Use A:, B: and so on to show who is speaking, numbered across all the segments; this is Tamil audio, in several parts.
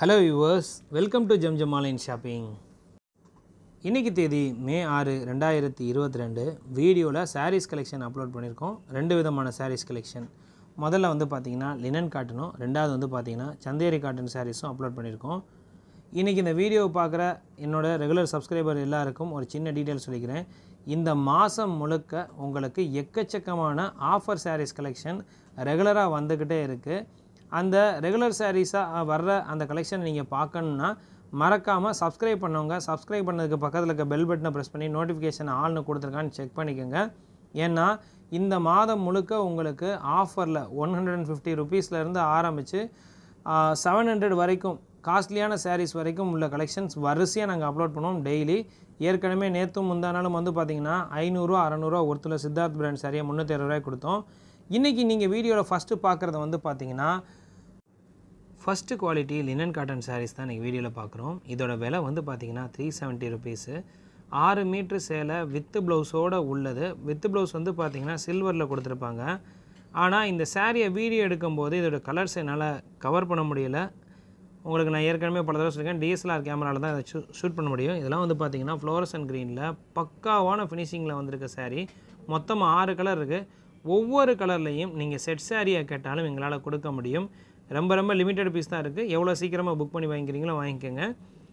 A: hello viewers welcome to Zamzam online shopping இன்றைக்கி தேதி மே ஆறு ரெண்டாயிரத்தி இருபத்தி ரெண்டு வீடியோவில் சாரீஸ் கலெக்ஷன் அப்லோட் பண்ணியிருக்கோம் ரெண்டு விதமான சாரீஸ் கலெக்ஷன் முதல்ல வந்து பார்த்தீங்கன்னா லினன் காட்டனும் ரெண்டாவது வந்து பார்த்தீங்கன்னா சந்தேரி காட்டன் சாரீஸும் அப்லோட் பண்ணியிருக்கோம் இன்றைக்கி இந்த வீடியோவை பார்க்குற என்னோட ரெகுலர் சப்ஸ்கிரைபர் எல்லாருக்கும் ஒரு சின்ன டீட்டெயில் சொல்லிக்கிறேன் இந்த மாதம் முழுக்க உங்களுக்கு எக்கச்சக்கமான ஆஃபர் சாரீஸ் கலெக்ஷன் ரெகுலராக வந்துக்கிட்டே இருக்குது அந்த ரெகுலர் சாரீஸாக வர்ற அந்த கலெக்ஷன் நீங்கள் பார்க்கணுன்னா மறக்காமல் சப்ஸ்கிரைப் பண்ணவங்க சப்ஸ்கிரைப் பண்ணதுக்கு பக்கத்தில் இருக்க பெல் பட்டனை ப்ரெஸ் பண்ணி நோட்டிஃபிகேஷன் ஆல்னு கொடுத்துருக்கான்னு செக் பண்ணிக்கோங்க ஏன்னா இந்த மாதம் முழுக்க உங்களுக்கு ஆஃபரில் ஒன் ஹண்ட்ரட் அண்ட் ஃபிஃப்டி ருபீஸ்லேருந்து ஆரம்பித்து செவன் ஹண்ட்ரட் வரைக்கும் காஸ்ட்லியான சாரீஸ் வரைக்கும் உள்ள கலெக்ஷன்ஸ் வரிசையாக நாங்கள் அப்லோட் பண்ணுவோம் டெய்லி ஏற்கனவே நேற்றும் முந்தானாலும் வந்து பார்த்தீங்கன்னா ஐநூறுரூவா அறநூறுவா ஒருத்தர் சித்தார்த் பிராண்ட் சாரியாக முந்நூற்றி அறுபது ரூபாய் கொடுத்தோம் இன்றைக்கி நீங்கள் வீடியோவில் ஃபஸ்ட்டு பார்க்குறது வந்து பார்த்தீங்கன்னா first quality linen cotton sarees தான் இன்றைக்கி வீடியோவில் பார்க்குறோம் இதோட விலை வந்து பார்த்தீங்கன்னா த்ரீ செவன்ட்டி ருபீஸு ஆறு மீட்ரு சேலை வித்து ப்ளவுஸோடு உள்ளது வித்து ப்ளவுஸ் வந்து பார்த்தீங்கன்னா சில்வரில் கொடுத்துருப்பாங்க ஆனால் இந்த சாரியை வீடியோ எடுக்கும்போது இதோட கலர்ஸ் என்னால் கவர் பண்ண முடியல உங்களுக்கு நான் ஏற்கனவே பல தடவை சொல்லியிருக்கேன் டிஎஸ்எல்ஆர் கேமராவில் தான் இதை ஷூ ஷூட் பண்ண முடியும் இதெல்லாம் வந்து பார்த்தீங்கன்னா ஃப்ளோரசன் க்ரீனில் பக்காவான ஃபினிஷிங்கில் வந்திருக்க saree மொத்தமாக ஆறு கலர் இருக்குது ஒவ்வொரு கலர்லேயும் நீங்கள் செட் சாரியாக கேட்டாலும் எங்களால் கொடுக்க முடியும் ரொம்ப ரொம்ப லிமிட்டட் பீஸ் தான் இருக்குது எவ்வளோ சீக்கிரமாக புக் பண்ணி வாங்கிக்கிறீங்களோ வாங்கிக்கோங்க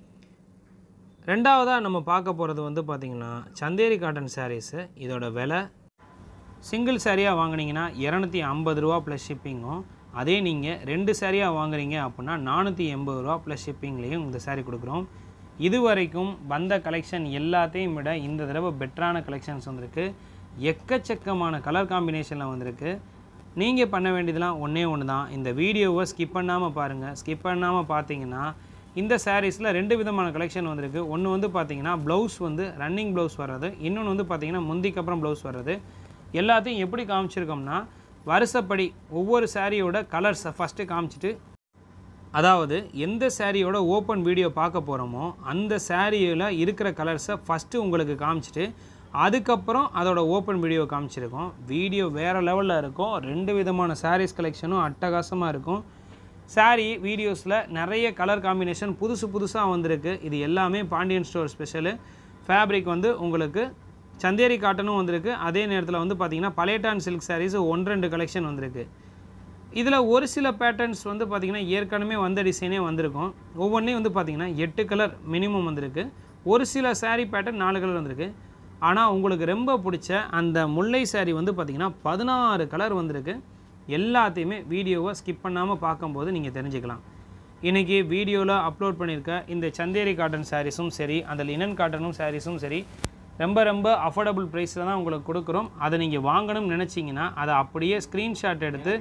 A: ரெண்டாவதாக நம்ம பார்க்க போகிறது வந்து பார்த்திங்கன்னா சந்தேரி காட்டன் சாரீஸு இதோட விலை சிங்கிள் சாரியாக வாங்குனீங்கன்னா இரநூத்தி ஐம்பது ரூபா ப்ளஸ் ஷிப்பிங்கும் அதே நீங்கள் ரெண்டு சாரியாக வாங்குறீங்க அப்படின்னா நானூற்றி எண்பது ரூபா ப்ளஸ் ஷிப்பிங்லேயும் இந்த சாரீ கொடுக்குறோம் இது வரைக்கும் வந்த கலெக்ஷன் எல்லாத்தையும் விட இந்த தடவை பெட்டரான கலெக்ஷன்ஸ் வந்திருக்கு எக்கச்சக்கமான கலர் காம்பினேஷனில் வந்திருக்கு நீங்கள் பண்ண வேண்டியதெல்லாம் ஒன்றே ஒன்று தான் இந்த வீடியோவை ஸ்கிப் பண்ணாமல் பாருங்கள் ஸ்கிப் பண்ணாமல் பார்த்தீங்கன்னா இந்த சாரீஸில் ரெண்டு விதமான கலெக்ஷன் வந்திருக்கு ஒன்று வந்து பார்த்தீங்கன்னா ப்ளவுஸ் வந்து ரன்னிங் ப்ளவுஸ் வர்றது இன்னொன்று வந்து பார்த்தீங்கன்னா முந்திக்கு அப்புறம் ப்ளவுஸ் வர்றது எல்லாத்தையும் எப்படி காமிச்சிருக்கோம்னா வருஷப்படி ஒவ்வொரு சாரியோட கலர்ஸை ஃபஸ்ட்டு காமிச்சிட்டு அதாவது எந்த சாரியோட ஓப்பன் வீடியோ பார்க்க போகிறோமோ அந்த சாரியில் இருக்கிற கலர்ஸை ஃபஸ்ட்டு உங்களுக்கு காமிச்சிட்டு அதுக்கப்புறம் அதோட ஓப்பன் வீடியோ காமிச்சிருக்கோம் வீடியோ வேறு லெவலில் இருக்கும் ரெண்டு விதமான சாரீஸ் கலெக்ஷனும் அட்டகாசமாக இருக்கும் சாரீ வீடியோஸில் நிறைய கலர் காம்பினேஷன் புதுசு புதுசாக வந்திருக்கு இது எல்லாமே பாண்டியன் ஸ்டோர் ஸ்பெஷலு ஃபேப்ரிக் வந்து உங்களுக்கு சந்தேரி காட்டனும் வந்திருக்கு அதே நேரத்தில் வந்து பார்த்திங்கன்னா பலேட்டான் சில்க் சாரீஸ் ஒன்று ரெண்டு கலெக்ஷன் வந்திருக்கு இதில் ஒரு சில பேட்டர்ன்ஸ் வந்து பார்த்திங்கன்னா ஏற்கனவே வந்த டிசைனே வந்திருக்கும் ஒவ்வொன்றையும் வந்து பார்த்திங்கன்னா எட்டு கலர் மினிமம் வந்திருக்கு ஒரு சில saree பேட்டர்ன் நாலு கலர் வந்திருக்கு ஆனால் உங்களுக்கு ரொம்ப பிடிச்ச அந்த முல்லை saree வந்து பார்த்திங்கன்னா பதினாறு கலர் வந்திருக்கு எல்லாத்தையுமே வீடியோவை ஸ்கிப் பண்ணாமல் பார்க்கும்போது நீங்கள் தெரிஞ்சுக்கலாம் இன்றைக்கி வீடியோவில் அப்லோட் பண்ணியிருக்க இந்த சந்தேரி காட்டன் சாரீஸும் சரி அந்த லினன் காட்டனும் சாரீஸும் சரி ரொம்ப ரொம்ப அஃபோர்டபுள் ப்ரைஸில் தான் உங்களுக்கு கொடுக்குறோம் அதை நீங்கள் வாங்கணும்னு நினச்சிங்கன்னா அதை அப்படியே ஸ்க்ரீன்ஷாட் எடுத்து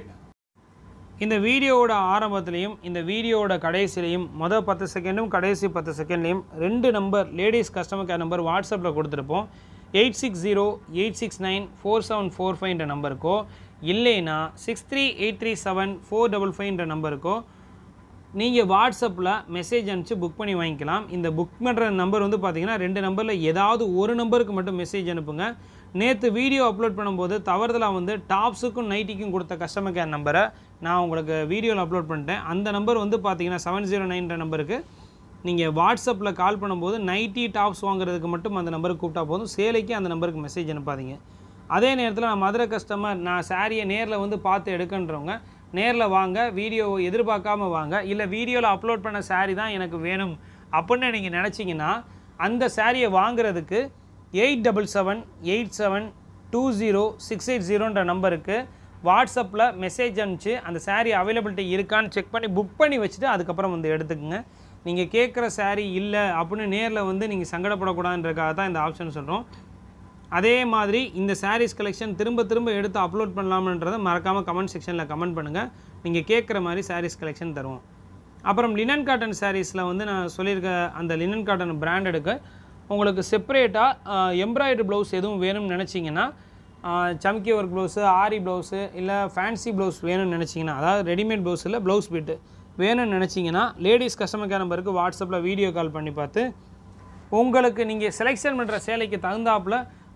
A: இந்த வீடியோவோட ஆரம்பத்துலேயும் இந்த வீடியோவோட கடைசிலையும் மொதல் பத்து செகண்டும் கடைசி பத்து செகண்ட்லேயும் ரெண்டு number ladies customer care number வாட்ஸ்அப்பில் கொடுத்துருப்போம் eight six zero eight six nine four seven four ஃபைவ்ன்ற நம்பருக்கோ இல்லைன்னா six three eight three seven four double ஃபைவ்ன்ற நம்பருக்கோ நீங்கள் வாட்ஸ்அப்பில் மெசேஜ் அனுப்பிச்சு புக் பண்ணி வாங்கிக்கலாம் இந்த புக் பண்ணுற நம்பர் வந்து பார்த்தீங்கன்னா ரெண்டு நம்பரில் ஏதாவது ஒரு நம்பருக்கு மட்டும் மெசேஜ் அனுப்புங்க நேற்று வீடியோ அப்லோட் பண்ணும்போது தவறுதலாக வந்து டாப்ஸுக்கும் நைட்டிக்கும் கொடுத்த கஸ்டமர் கேர் நம்பரை நான் உங்களுக்கு வீடியோவில் அப்லோட் பண்ணிட்டேன் அந்த நம்பர் வந்து பார்த்தீங்கன்னா செவன் ஜீரோ நைன்ற நம்பருக்கு நீங்கள் வாட்ஸ்அப்பில் கால் பண்ணும்போது நைட்டி டாப்ஸ் வாங்குறதுக்கு மட்டும் அந்த நம்பருக்கு கூப்பிட்டா போதும் சேலைக்கு அந்த நம்பருக்கு மெசேஜ் அனுப்பாதீங்க அதே நேரத்தில் நான் மதுரை கஸ்டமர் நான் சாரியை நேரில் வந்து பார்த்து எடுக்கன்றவங்க நேரில் வாங்க வீடியோவை எதிர்பார்க்காம வாங்க இல்லை வீடியோவில் அப்லோட் பண்ண saree தான் எனக்கு வேணும் அப்படின்னு நீங்கள் நினச்சிங்கன்னா அந்த சாரியை வாங்குறதுக்கு eight double seven eight seven two zero six eight ஜீரோன்ற நம்பருக்கு வாட்ஸ்அப்பில் மெசேஜ் அனுப்பிச்சு அந்த saree அவைலபிலிட்டி இருக்கான்னு செக் பண்ணி புக் பண்ணி வச்சுட்டு அதுக்கப்புறம் வந்து எடுத்துக்கோங்க நீங்கள் கேட்குற saree இல்லை அப்படின்னு நேரில் வந்து நீங்கள் சங்கடப்படக்கூடாதுன்றதுக்காக தான் இந்த ஆப்ஷன் சொல்கிறோம் அதே மாதிரி இந்த சாரீஸ் கலெக்ஷன் திரும்ப திரும்ப எடுத்து அப்லோட் பண்ணலாமன்றதை மறக்காமல் கமெண்ட் செக்ஷனில் கமெண்ட் பண்ணுங்கள் நீங்கள் கேட்குற மாதிரி சாரீஸ் கலெக்ஷன் தருவோம் அப்புறம் லினன் காட்டன் சாரீஸில் வந்து நான் சொல்லியிருக்க அந்த லினன் காட்டன் பிராண்டடுக்கு உங்களுக்கு செப்பரேட்டாக எம்ப்ராய்டரி ப்ளவுஸ் எதுவும் வேணும்னு நினச்சிங்கன்னா சம்கி ஒர்க் ப்ளவுஸு ஆரி ப்ளவுஸு இல்லை ஃபேன்சி ப்ளவுஸ் வேணும்னு நினச்சிங்கன்னா அதாவது ரெடிமேட் ப்ளவுஸ் இல்லை ப்ளவுஸ் பிட்டு வேணும்னு நினச்சிங்கன்னா லேடிஸ் கஸ்டமர் கேர் நம்பருக்கு வாட்ஸ்அப்பில் வீடியோ கால் பண்ணி பார்த்து உங்களுக்கு நீங்கள் செலெக்ஷன் பண்ணுற சேலைக்கு தகுந்தாப்புல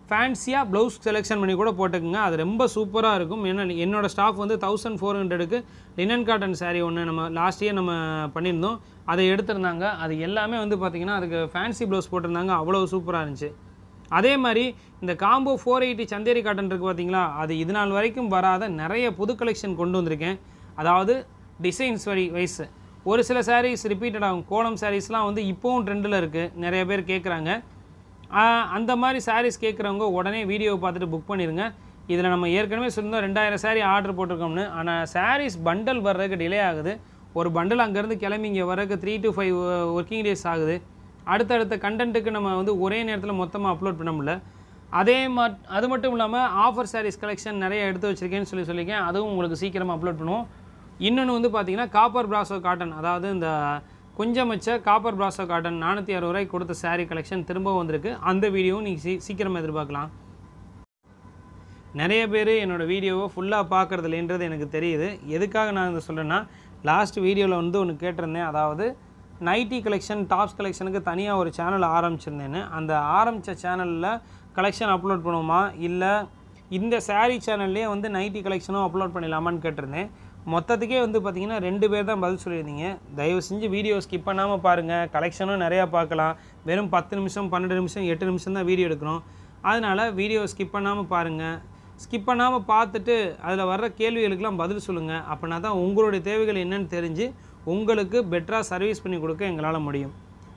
A: ஃபேன்சியாக ப்ளவுஸ் செலெக்ஷன் பண்ணி கூட போட்டுக்குங்க அது ரொம்ப சூப்பராக இருக்கும் ஏன்னா என்னோட ஸ்டாஃப் வந்து தௌசண்ட் ஃபோர் ஹண்ட்ரடுக்கு லினன் காட்டன் saree ஒன்று நம்ம லாஸ்ட் இயர் நம்ம பண்ணியிருந்தோம் அதை எடுத்திருந்தாங்க அது எல்லாமே வந்து பார்த்திங்கன்னா அதுக்கு ஃபேன்சி ப்ளவுஸ் போட்டிருந்தாங்க அவ்வளோ சூப்பராக இருந்துச்சு அதே மாதிரி இந்த combo four eighty Chanderi cotton இருக்குது பார்த்தீங்களா அது இது நாள் வரைக்கும் வராத நிறைய புது கலெக்ஷன் கொண்டு வந்திருக்கேன் அதாவது டிசைன்ஸ் வரி வைஸ் ஒரு சில சாரீஸ் ரிப்பீட்டட் ஆகும் கோலம் சாரீஸ்லாம் வந்து இப்போவும் ட்ரெண்டில் இருக்குது நிறைய பேர் கேட்குறாங்க ஆஹ் அந்த மாதிரி sarees கேட்குறவங்க உடனே வீடியோவை பார்த்துட்டு புக் பண்ணிடுங்க இதில் நம்ம ஏற்கனவே சொல்லியிருந்தோம் ரெண்டாயிரம் saree ஆர்டர் போட்டிருக்கோம்னு ஆனால் sarees பண்டல் வர்றதுக்கு டிலே ஆகுது ஒரு பண்டல் அங்கேருந்து கிளம்பி இங்கே வர்றதுக்கு three to five working days ஆகுது அடுத்தடுத்த கண்டென்ட்டுக்கு நம்ம வந்து ஒரே நேரத்தில் மொத்தமாக அப்லோட் பண்ண முடியல அதே மட் அது மட்டும் இல்லாமல் ஆஃபர் sarees கலெக்ஷன் நிறைய எடுத்து வச்சுருக்கேன்னு சொல்லி சொல்லியிருக்கேன் அதுவும் உங்களுக்கு சீக்கிரமாக அப்லோட் பண்ணுவோம் இன்னொன்று வந்து பார்த்தீங்கன்னா காப்பர் பிராசோ காட்டன் அதாவது இந்த கொஞ்சம் வச்ச காப்பர் பிராசோ காட்டன் நானூற்றி அறுபது ரூபாய்க்கு கொடுத்த saree கலெக்ஷன் திரும்ப வந்திருக்கு அந்த வீடியோவும் நீங்கள் சீ சீக்கிரமாக எதிர்பார்க்கலாம் நிறைய பேர் என்னோடய வீடியோவை ஃபுல்லாக பார்க்குறதில்லைன்றது எனக்கு தெரியுது எதுக்காக நான் இதை சொல்கிறேன்னா லாஸ்ட் வீடியோவில் வந்து ஒன்று கேட்டிருந்தேன் அதாவது நைட்டி கலெக்ஷன் டாப்ஸ் கலெக்ஷனுக்கு தனியாக ஒரு சேனல் ஆரம்பிச்சிருந்தேன்னு அந்த ஆரம்பித்த சேனலில் கலெக்ஷன் அப்லோட் பண்ணுவோமா இல்லை இந்த saree சேனல்லே வந்து நைட்டி கலெக்ஷனும் அப்லோட் பண்ணிடலாமான்னு கேட்டிருந்தேன் மொத்தத்துக்கே வந்து பார்த்தீங்கன்னா ரெண்டு பேர் தான் பதில் சொல்லியிருந்தீங்க தயவு செஞ்சு வீடியோ ஸ்கிப் பண்ணாமல் பாருங்கள் கலெக்ஷனும் நிறையா பார்க்கலாம் வெறும் பத்து நிமிஷம் பன்னெண்டு நிமிஷம் எட்டு நிமிஷம் தான் வீடியோ எடுக்கிறோம் அதனால் வீடியோ ஸ்கிப் பண்ணாமல் பாருங்கள் ஸ்கிப் பண்ணாமல் பார்த்துட்டு அதில் வர்ற கேள்விகளுக்கெல்லாம் பதில் சொல்லுங்கள் அப்படின்னா தான் உங்களுடைய தேவைகள் என்னன்னு தெரிஞ்சு உங்களுக்கு பெட்டராக சர்வீஸ் பண்ணி கொடுக்க எங்களால் முடியும்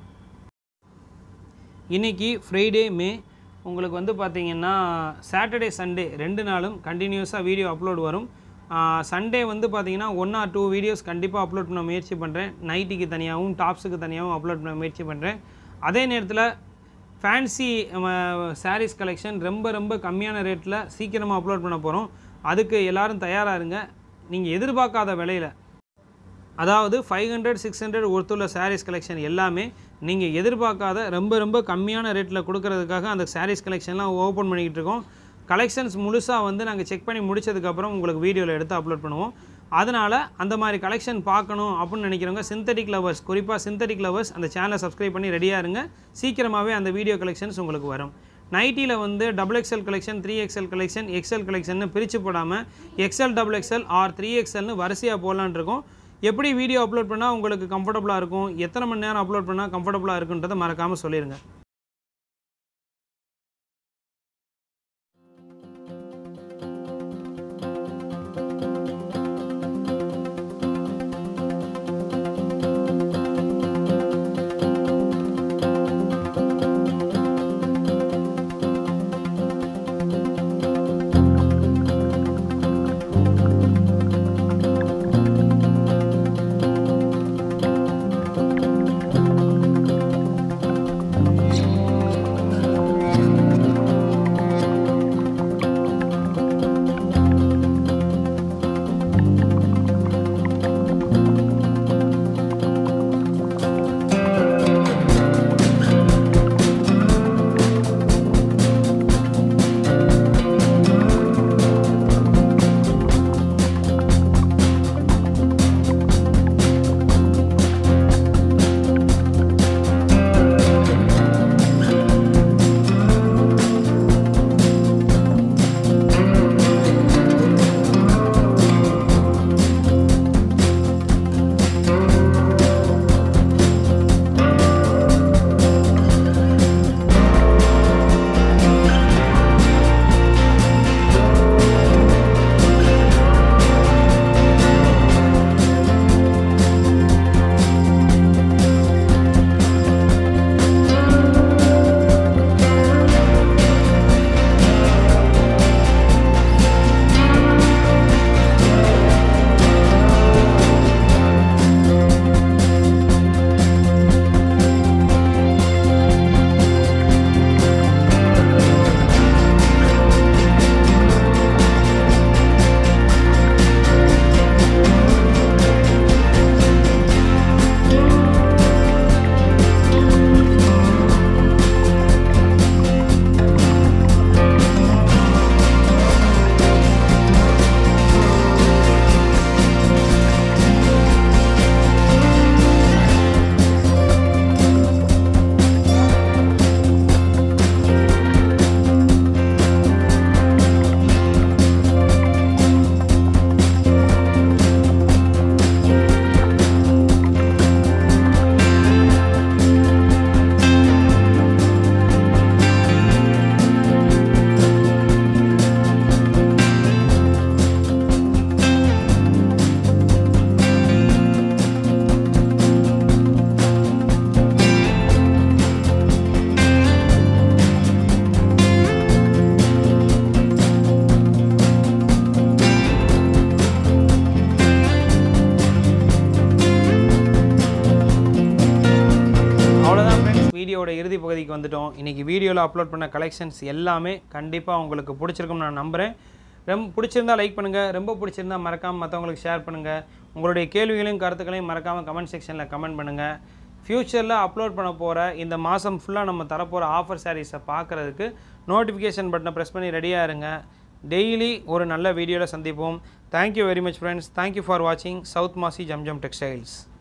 A: இன்றைக்கி ஃப்ரைடே மே உங்களுக்கு வந்து பார்த்தீங்கன்னா சாட்டர்டே சண்டே ரெண்டு நாளும் கண்டினியூஸாக வீடியோ அப்லோட் வரும் சண்டே வந்து பார்த்தீங்கன்னா ஒன் ஆர் டூ வீடியோஸ் கண்டிப்பாக அப்லோட் பண்ண முயற்சி பண்ணுறேன் நைட்டிக்கு தனியாகவும் டாப்ஸுக்கு தனியாகவும் அப்லோட் பண்ண முயற்சி பண்ணுறேன் அதே நேரத்தில் ஃபேன்சி சாரீஸ் கலெக்ஷன் ரொம்ப ரொம்ப கம்மியான ரேட்டில் சீக்கிரமாக அப்லோட் பண்ண போகிறோம் அதுக்கு எல்லாரும் தயாராக இருங்க நீங்கள் எதிர்பார்க்காத விலையில் அதாவது ஃபைவ் ஹண்ட்ரட் சிக்ஸ் ஹண்ட்ரட் ஒருத்துள்ள சாரீஸ் கலெக்ஷன் எல்லாமே நீங்கள் எதிர்பார்க்காத ரொம்ப ரொம்ப கம்மியான ரேட்டில் கொடுக்கறதுக்காக அந்த சாரீஸ் கலெக்ஷன்லாம் ஓப்பன் பண்ணிக்கிட்டு இருக்கோம் கலெக்ஷன்ஸ் முழுசாக வந்து நாங்கள் செக் பண்ணி முடிச்சதுக்கப்புறம் உங்களுக்கு வீடியோவில் எடுத்து அப்லோட் பண்ணுவோம் அதனால் அந்த மாதிரி கலெக்ஷன் பார்க்கணும் அப்படின்னு நினைக்கிறவங்க சிந்தட்டிக் லவர்ஸ் குறிப்பாக சிந்தட்டிக் லவர்ஸ் அந்த சேனலை சப்ஸ்கிரைப் பண்ணி ரெடியாக இருங்க சீக்கிரமாகவே அந்த வீடியோ கலெக்ஷன்ஸ் உங்களுக்கு வரும் நைட்டியில் வந்து double XL collection three XL collection XL கலெக்ஷன்னு பிரித்து போடாமல் XL double XL or three எக்ஸ்எல்னு வரிசையாக போடலான்னு இருக்கோம் எப்படி வீடியோ அப்லோட் பண்ணால் உங்களுக்கு கம்ஃபர்டபுளாக இருக்கும் எத்தனை மணி நேரம் அப்லோட் பண்ணால் கம்ஃபர்டபுளாக இருக்குன்றதை மறக்காமல் சொல்லிடுங்க வீடியோவோட இறுதி பகுதிக்கு வந்துட்டோம் இன்றைக்கி வீடியோவில் அப்லோட் பண்ண கலெக்ஷன்ஸ் எல்லாமே கண்டிப்பாக உங்களுக்கு பிடிச்சிருக்கும்னு நான் நம்புகிறேன் ரொம்ப பிடிச்சிருந்தா லைக் பண்ணுங்கள் ரொம்ப பிடிச்சிருந்தா மறக்காமல் மற்றவங்களுக்கு ஷேர் பண்ணுங்கள் உங்களுடைய கேள்விகளையும் கருத்துக்களையும் மறக்காமல் கமெண்ட் செக்ஷனில் கமெண்ட் பண்ணுங்கள் ஃப்யூச்சரில் அப்லோட் பண்ண போகிற இந்த மாதம் ஃபுல்லாக நம்ம தரப்போகிற ஆஃபர் சாரீஸை பார்க்குறதுக்கு நோட்டிஃபிகேஷன் பட்டனை ப்ரெஸ் பண்ணி ரெடியாக இருங்க டெய்லி ஒரு நல்ல வீடியோவில் சந்திப்போம் thank you very much friends thank you for வாட்சிங் சவுத் மாசி ஜம்ஜம் டெக்ஸ்டைல்ஸ்